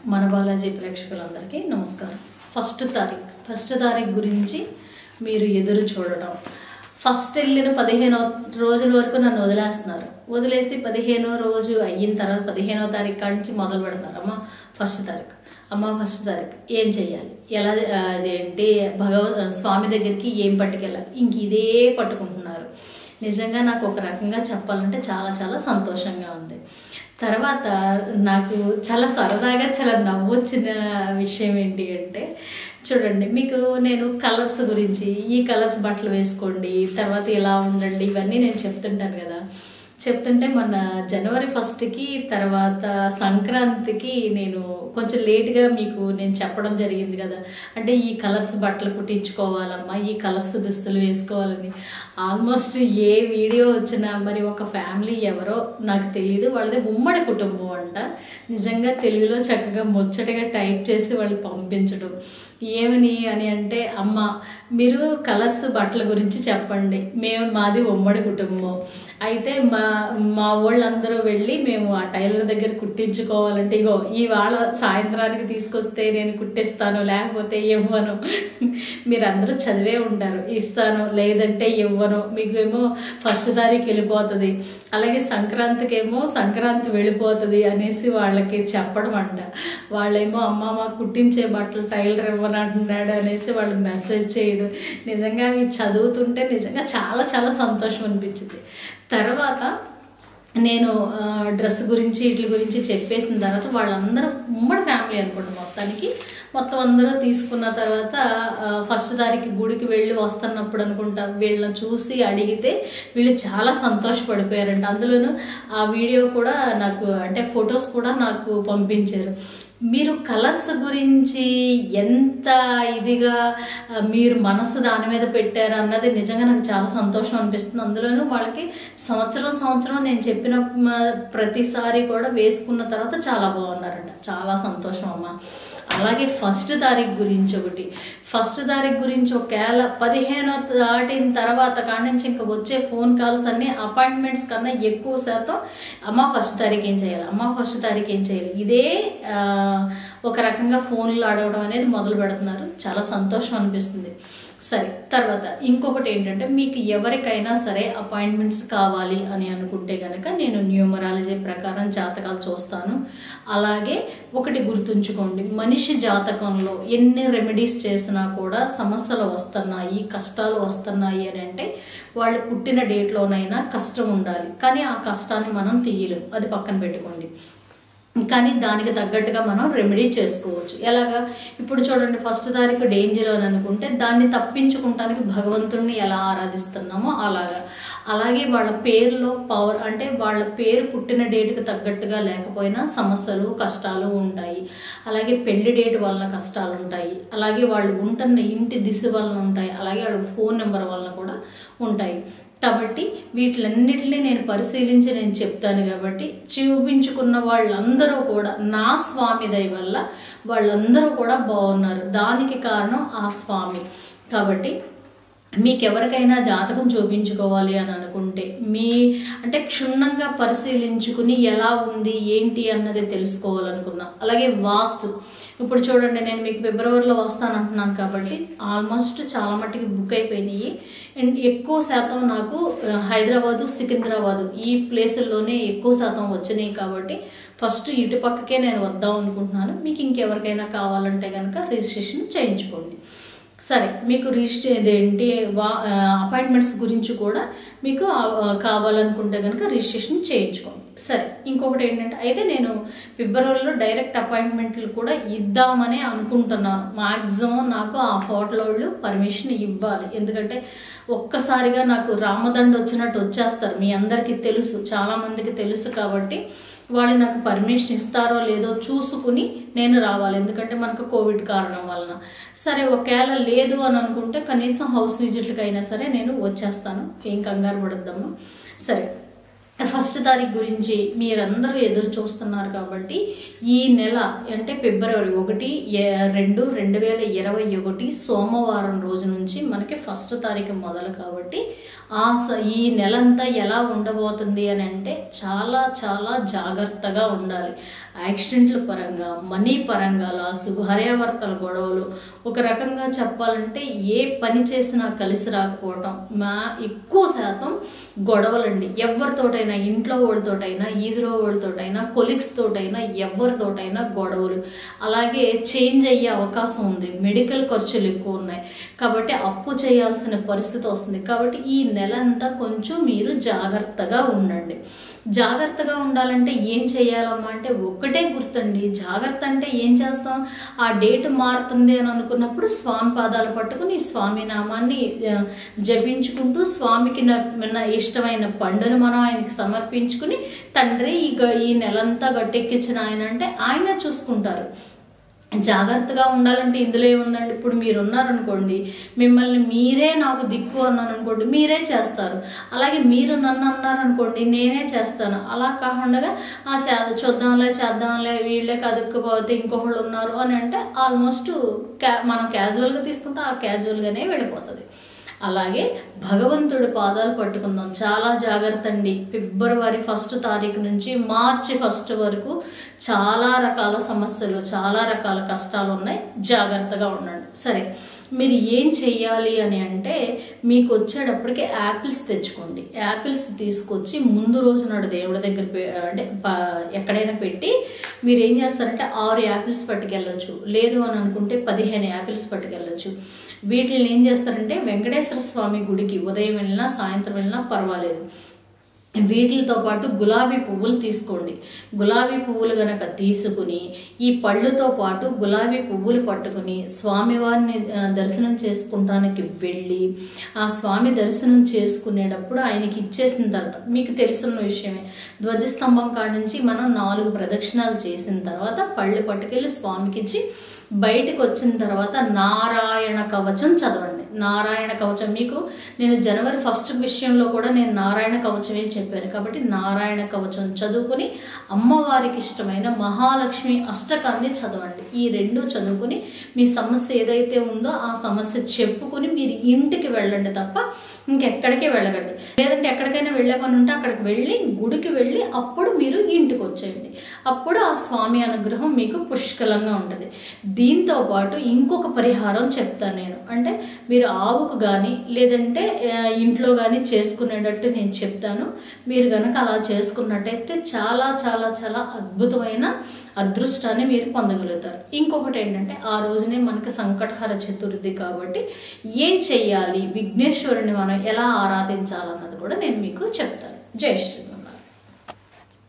మన బాలాజీ ప్రేక్షకులందరికీ నమస్కారం ఫస్ట్ తారీఖు ఫస్ట్ తారీఖు గురించి మీరు ఎదురు చూడటం ఫస్ట్ వెళ్ళిన పదిహేనో రోజుల వరకు నన్ను వదిలేస్తున్నారు వదిలేసి పదిహేనో రోజు అయిన తర్వాత పదిహేనో తారీఖు కాడి నుంచి మొదలు పెడతారు అమ్మ ఫస్ట్ తారీఖు అమ్మ ఫస్ట్ తారీఖు ఏం చెయ్యాలి ఎలా ఆ, అదేంటి భగవ స్వామి దగ్గరికి ఏం పట్టుకెళ్ళాలి ఇంక ఇదే పట్టుకుంటున్నారు నిజంగా నాకు ఒక రకంగా చెప్పాలంటే చాలా చాలా సంతోషంగా ఉంది తర్వాత నాకు చాలా సరదాగా చాలా నవ్వొచ్చిన విషయం ఏంటి అంటే చూడండి మీకు నేను కలర్స్ గురించి ఈ కలర్స్ బట్టలు వేసుకోండి తర్వాత ఇలా ఉండండి ఇవన్నీ నేను చెప్తుంటాను కదా చెప్తుంటే మన జనవరి ఫస్ట్కి తర్వాత సంక్రాంతికి నేను కొంచెం లేట్గా మీకు నేను చెప్పడం జరిగింది కదా అంటే ఈ కలర్స్ బట్టలు కుట్టించుకోవాలమ్మా ఈ కలర్స్ దుస్తులు వేసుకోవాలని ఆల్మోస్ట్ ఏ వీడియో వచ్చినా మరి ఒక ఫ్యామిలీ ఎవరో నాకు తెలియదు వాళ్ళది ఉమ్మడి కుటుంబం అంట నిజంగా తెలుగులో చక్కగా ముచ్చటగా టైప్ చేసి వాళ్ళు పంపించడం ఏమని అని అంటే అమ్మ మీరు కలర్స్ బట్టల గురించి చెప్పండి మేము మాది ఉమ్మడి కుటుంబం అయితే మా మా వాళ్ళందరూ వెళ్ళి మేము ఆ టైలర్ దగ్గర కుట్టించుకోవాలంటే ఇగో ఇవాళ సాయంత్రానికి తీసుకొస్తే నేను కుట్టిస్తాను లేకపోతే ఇవ్వను మీరందరూ చదివే ఉంటారు ఇస్తాను లేదంటే ఇవ్వను మీకు ఏమో ఫస్ట్ తారీఖు వెళ్ళిపోతుంది అలాగే సంక్రాంతికి ఏమో సంక్రాంతి వెళ్ళిపోతుంది అనేసి వాళ్ళకి చెప్పడం అంట వాళ్ళేమో అమ్మ మాకు కుట్టించే బట్టలు టైలర్ ఇవ్వనంటున్నాడు అనేసి వాళ్ళు మెసేజ్ చేయడం నిజంగా అవి చదువుతుంటే నిజంగా చాలా చాలా సంతోషం అనిపించింది తర్వాత నేను ఆ, డ్రెస్ గురించి వీటి గురించి చెప్పేసిన తర్వాత వాళ్ళందరూ ఉమ్మడి ఫ్యామిలీ అనుకోండి మొత్తానికి మొత్తం అందరూ తీసుకున్న తర్వాత ఆ, ఫస్ట్ తారీఖు గుడికి వెళ్ళి వస్తున్నప్పుడు అనుకుంటా వీళ్ళని చూసి అడిగితే వీళ్ళు చాలా సంతోషపడిపోయారంట అందులోనూ ఆ వీడియో కూడా నాకు అంటే ఫొటోస్ కూడా నాకు పంపించారు మీరు కలర్స్ గురించి ఎంత ఇదిగా ఆ, మీరు మనసు దాని మీద పెట్టారు అన్నది నిజంగా నాకు చాలా సంతోషం అనిపిస్తుంది అందులోనూ వాళ్ళకి సంవత్సరం సంవత్సరం నేను చెప్పిన మ, ప్రతిసారి కూడా వేసుకున్న తర్వాత చాలా బాగున్నారంట చాలా సంతోషం అమ్మ అలాగే ఫస్ట్ తారీఖు గురించి ఒకటి ఫస్ట్ తారీఖు గురించి ఒకవేళ పదిహేనో దాటిన తర్వాత కాడి నుంచి ఇంకా వచ్చే ఫోన్ కాల్స్ అన్నీ అపాయింట్మెంట్స్ కన్నా ఎక్కువ శాతం అమ్మ ఫస్ట్ తారీఖు ఏం చేయాలి అమ్మ ఫస్ట్ తారీఖు ఏం చేయాలి ఇదే ఆ, ఒక రకంగా ఫోన్లు అడగడం అనేది మొదలు పెడుతున్నారు చాలా సంతోషం అనిపిస్తుంది సరే తర్వాత ఇంకొకటి ఏంటంటే మీకు ఎవరికైనా సరే అపాయింట్మెంట్స్ కావాలి అని అనుకుంటే కనుక నేను న్యూమరాలజీ ప్రకారం జాతకాలు చూస్తాను అలాగే ఒకటి గుర్తుంచుకోండి మనిషి జాతకంలో ఎన్ని రెమెడీస్ చేసినా కూడా సమస్యలు వస్తున్నాయి కష్టాలు వస్తున్నాయి అని అంటే వాళ్ళు పుట్టిన డేట్లోనైనా కష్టం ఉండాలి కానీ ఆ కష్టాన్ని మనం తీయలేం అది పక్కన పెట్టుకోండి కానీ దానికి తగ్గట్టుగా మనం రెమెడీ చేసుకోవచ్చు ఎలాగా ఇప్పుడు చూడండి ఫస్ట్ తారీఖు డేంజర్ అని అనుకుంటే దాన్ని తప్పించుకుంటానికి భగవంతుడిని ఎలా ఆరాధిస్తున్నామో అలాగా అలాగే వాళ్ళ పేరులో పవర్ అంటే వాళ్ళ పేరు పుట్టిన డేట్కి తగ్గట్టుగా లేకపోయినా సమస్యలు కష్టాలు ఉంటాయి అలాగే పెళ్లి డేట్ వలన కష్టాలు ఉంటాయి అలాగే వాళ్ళు ఉంటున్న ఇంటి దిశ వలన ఉంటాయి అలాగే వాళ్ళ ఫోన్ నెంబర్ వలన కూడా ఉంటాయి కాబట్టి వీటిలన్నిటిని నేను పరిశీలించి నేను చెప్తాను కాబట్టి చూపించుకున్న వాళ్ళందరూ కూడా నా స్వామి దయ వల్ల వాళ్ళందరూ కూడా బాగున్నారు దానికి కారణం ఆ స్వామి కాబట్టి మీకు ఎవరికైనా జాతకం చూపించుకోవాలి అని అనుకుంటే మీ అంటే క్షుణ్ణంగా పరిశీలించుకుని ఎలా ఉంది ఏంటి అన్నది తెలుసుకోవాలనుకున్నా అలాగే వాస్తు ఇప్పుడు చూడండి నేను మీకు ఫిబ్రవరిలో వస్తానంటున్నాను కాబట్టి ఆల్మోస్ట్ చాలా మట్టుకి బుక్ అయిపోయినాయి అండ్ ఎక్కువ శాతం నాకు ఆ, హైదరాబాదు సికింద్రాబాదు ఈ ప్లేసుల్లోనే ఎక్కువ శాతం వచ్చినాయి కాబట్టి ఫస్ట్ ఇటు పక్కకే నేను వద్దాం అనుకుంటున్నాను మీకు ఇంకెవరికైనా కావాలంటే కనుక రిజిస్ట్రేషన్ చేయించుకోండి సరే మీకు రిజిస్టర్ ఇదేంటి వా అపాయింట్మెంట్స్ గురించి కూడా మీకు ఆ, ఆ, కావాలనుకుంటే కనుక రిజిస్ట్రేషన్ చేయించుకోండి సరే ఇంకొకటి ఏంటంటే అయితే నేను ఫిబ్రవరిలో డైరెక్ట్ అపాయింట్మెంట్లు కూడా ఇద్దామని అనుకుంటున్నాను మ్యాక్సిమం నాకు ఆ హోటల్ వాళ్ళు పర్మిషన్ ఇవ్వాలి ఎందుకంటే ఒక్కసారిగా నాకు రామదండ వచ్చినట్టు వచ్చేస్తారు మీ అందరికీ తెలుసు చాలామందికి తెలుసు కాబట్టి వాళ్ళు నాకు పర్మిషన్ ఇస్తారో లేదో చూసుకుని నేను రావాలి ఎందుకంటే మనకు కోవిడ్ కారణం వలన సరే ఒకవేళ లేదు అని అనుకుంటే కనీసం హౌస్ విజిట్లకి అయినా సరే నేను వచ్చేస్తాను ఏం కంగారు పడద్దాము సరే ఫస్ట్ తారీఖు గురించి మీరందరూ ఎదురు చూస్తున్నారు కాబట్టి ఈ నెల అంటే ఫిబ్రవరి ఒకటి ఏ- రెండు రెండు వేల ఇరవై ఒకటి సోమవారం రోజు నుంచి మనకి ఫస్ట్ తారీఖు మొదలు కాబట్టి ఆ స- ఈ నెలంతా ఎలా ఉండబోతుంది అని అంటే చాలా చాలా జాగ్రత్తగా ఉండాలి యాక్సిడెంట్ల పరంగా మనీ పరంగా లాసు భార్యాభర్తల గొడవలు ఒక రకంగా చెప్పాలంటే ఏ పని చేసినా కలిసి రాకపోవటం మా ఎక్కువ శాతం గొడవలండి ఎవరితోటైనా ఇంట్లో వాళ్ళతోటైనా ఈదురో వాళ్ళతోటైనా కొలిగ్స్ తోటైనా ఎవరితోటైనా గొడవలు అలాగే చేంజ్ అయ్యే అవకాశం ఉంది మెడికల్ ఖర్చులు ఎక్కువ ఉన్నాయి కాబట్టి అప్పు చేయాల్సిన పరిస్థితి వస్తుంది కాబట్టి ఈ నెల అంతా కొంచెం మీరు జాగ్రత్తగా ఉండండి జాగ్రత్తగా ఉండాలంటే ఏం చేయాలమ్మా అంటే ఒక్కటే గుర్తండి జాగ్రత్త అంటే ఏం చేస్తాం ఆ డేట్ మారుతుంది అని అనుకున్నప్పుడు స్వామి పాదాలు పట్టుకుని స్వామి నామాన్ని ఆ, జపించుకుంటూ స్వామికి న- నా ఇష్టమైన పండును మనం ఆయనకి సమర్పించుకుని తండ్రి ఈ గ- ఈ నెలంతా గట్టెక్కించిన ఆయన అంటే ఆయన చూసుకుంటారు జాగ్రత్తగా ఉండాలంటే ఇందులో ఏముందండి ఇప్పుడు మీరు ఉన్నారనుకోండి మిమ్మల్ని మీరే నాకు దిక్కు అన్నాను అనుకోండి మీరే చేస్తారు అలాగే మీరు నన్ను అన్నారనుకోండి నేనే చేస్తాను అలా కాకుండా ఆ చే చూద్దాంలే చేద్దాంలే వీళ్ళే కదుక్కుపోతే ఇంకొకళ్ళు ఉన్నారు అని అంటే ఆల్మోస్ట్ క్యా మనం క్యాజువల్గా తీసుకుంటే ఆ క్యాజువల్గానే వెళ్ళిపోతుంది అలాగే భగవంతుడి పాదాలు పట్టుకుందాం చాలా జాగ్రత్త అండి ఫిబ్రవరి ఫస్ట్ తారీఖు నుంచి మార్చి ఫస్ట్ వరకు చాలా రకాల సమస్యలు చాలా రకాల కష్టాలు ఉన్నాయి జాగ్రత్తగా ఉండండి సరే మీరు ఏం చెయ్యాలి అని అంటే మీకు వచ్చేటప్పటికి యాపిల్స్ తెచ్చుకోండి యాపిల్స్ తీసుకొచ్చి ముందు రోజు నాడు దేవుడి దగ్గర పె- అంటే ప- ఎక్కడైనా పెట్టి మీరు ఏం చేస్తారంటే ఆరు యాపిల్స్ పట్టుకెళ్ళొచ్చు లేదు అని అనుకుంటే పదిహేను యాపిల్స్ పట్టుకెళ్ళొచ్చు వీటిని ఏం చేస్తారంటే వెంకటేశ్వర స్వామి గుడికి ఉదయం వెళ్ళినా సాయంత్రం వెళ్ళినా పర్వాలేదు వీటితో పాటు గులాబీ పువ్వులు తీసుకోండి గులాబీ పువ్వులు గనక తీసుకుని ఈ పళ్ళుతో పాటు గులాబీ పువ్వులు పట్టుకుని స్వామివారిని ఆ, దర్శనం చేసుకుంటానికి వెళ్ళి ఆ స్వామి దర్శనం చేసుకునేటప్పుడు ఆయనకి ఇచ్చేసిన తర్వాత మీకు తెలిసిన విషయమే ధ్వజస్తంభం కాడ నుంచి మనం నాలుగు ప్రదక్షిణాలు చేసిన తర్వాత పళ్ళు పట్టుకెళ్ళి స్వామికి ఇచ్చి బయటకు వచ్చిన తర్వాత నారాయణ కవచం చదవండి నారాయణ కవచం మీకు నేను జనవరి ఫస్ట్ విషయంలో కూడా నేను నారాయణ కవచమే చెప్పాను కాబట్టి నారాయణ కవచం చదువుకుని అమ్మవారికి ఇష్టమైన మహాలక్ష్మి అష్టకాన్ని చదవండి ఈ రెండు చదువుకుని మీ సమస్య ఏదైతే ఉందో ఆ సమస్య చెప్పుకుని మీరు ఇంటికి వెళ్ళండి తప్ప ఇంకెక్కడికి వెళ్ళకండి లేదంటే ఎక్కడికైనా వెళ్ళే పని ఉంటే అక్కడికి వెళ్ళి గుడికి వెళ్ళి అప్పుడు మీరు ఇంటికి వచ్చేయండి అప్పుడు ఆ స్వామి అనుగ్రహం మీకు పుష్కలంగా ఉంటుంది దీంతో పాటు ఇంకొక పరిహారం చెప్తాను నేను అంటే మీరు ఆవుకు కానీ లేదంటే ఆ, ఇంట్లో కానీ చేసుకునేటట్టు నేను చెప్తాను మీరు కనుక అలా చేసుకున్నట్టయితే చాలా చాలా చాలా అద్భుతమైన అదృష్టాన్ని మీరు పొందగలుగుతారు ఇంకొకటి ఏంటంటే ఆ రోజునే మనకి సంకటహర చతుర్థి కాబట్టి ఏం చెయ్యాలి విఘ్నేశ్వరుని మనం ఎలా ఆరాధించాలన్నది కూడా నేను మీకు చెప్తాను జై శ్రీ